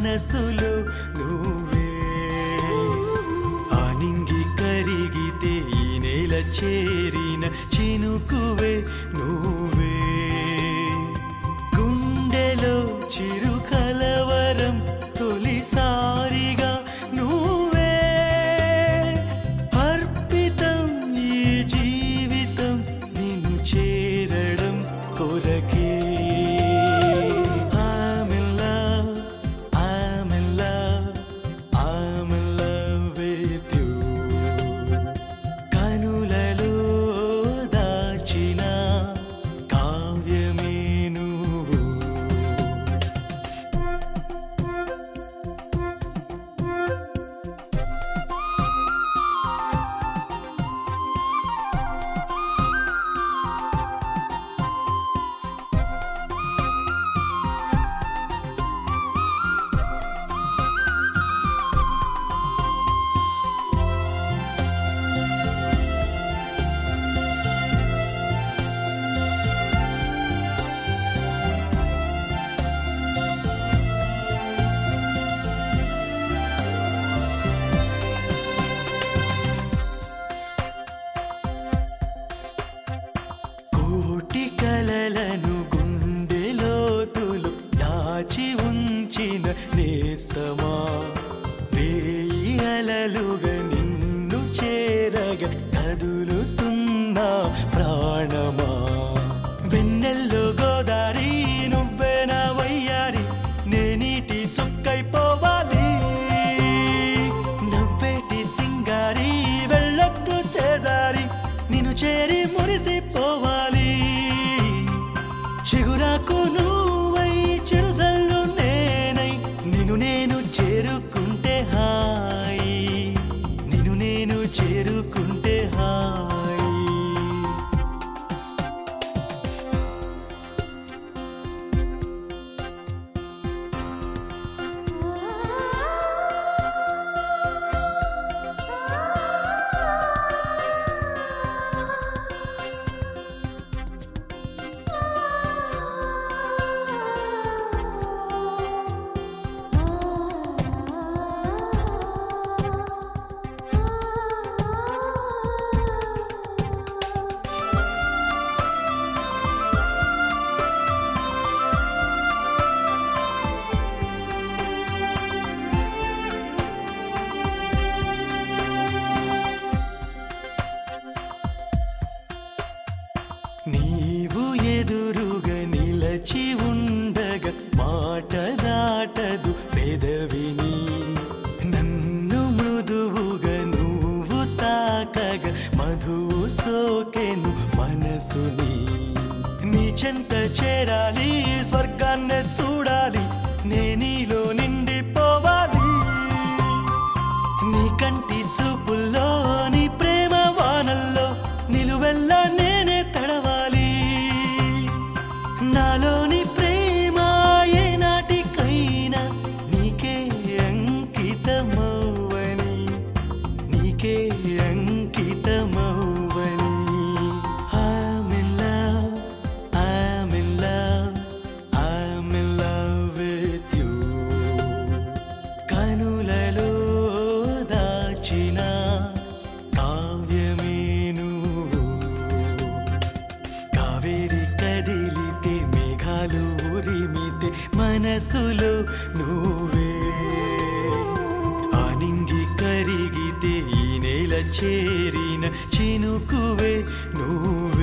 మనసులో నువ్వే ఆనింగి కరిగితే ఈ నేల చేరిన చినుకువే నువ్వే గుండెలో చిరు కలవరం తొలిసారిగా నువ్వే అర్పితం ఈ జీవితం నిన్ను చేరడం కొరకే I'm in love, I'm in love, I'm in love with you. కనులలో దాచిన కావ్యమే నువ్వు కోటి కలలను గుండెలోతులు దాచి ఉంచిన నేస్తమా వేయి అలలుగా నిన్ను చేరగా కదులుతున్న ప్రాణమా వెన్నెల్లో గోదారి నువ్వే నా వయ్యారి నేనీటి చుక్కైపోవాలి నవ్వేటి సింగారి వెళ్ళొద్దు చేజారి నిన్ను చేరి మురిసిపోవాలి చిగురాకు నువ్వై చిరుజల్లు నేనై నిన్ను నేను చేరుకుంటే హాయి నిన్ను నేను చేరుకుంటే హాయి నీవు ఎదురుగా నిలచి ఉండగా మాట దాటదు పెదవిని నన్ను మృదువుగా నువ్వు తాకగా మధువు సోకెను మనసుని నీ చెంత చేరాలి స్వర్గాన్ని చూడాలి నేనీలో నిండిపోవాలి నీ కంటి చూపుల్లో నీ ప్రేమ వానల్లో నిలువెల్లా నేనే తడవాలి నాలోని ప్రేమ ఏ నాటికైనా నీకే అంకితమవ్వని నీకే అంకితమవ్వని I'm in love, I'm in love, I'm in love with you. కనులలో దాచిన కావ్యమే నువ్వు కావేరి కదిలితే మేఘాలు ఉరిమితే మనసులో నువ్వే ఆనింగి కరిగితే ఈ నేల చేరిన చినుకువే నువ్వే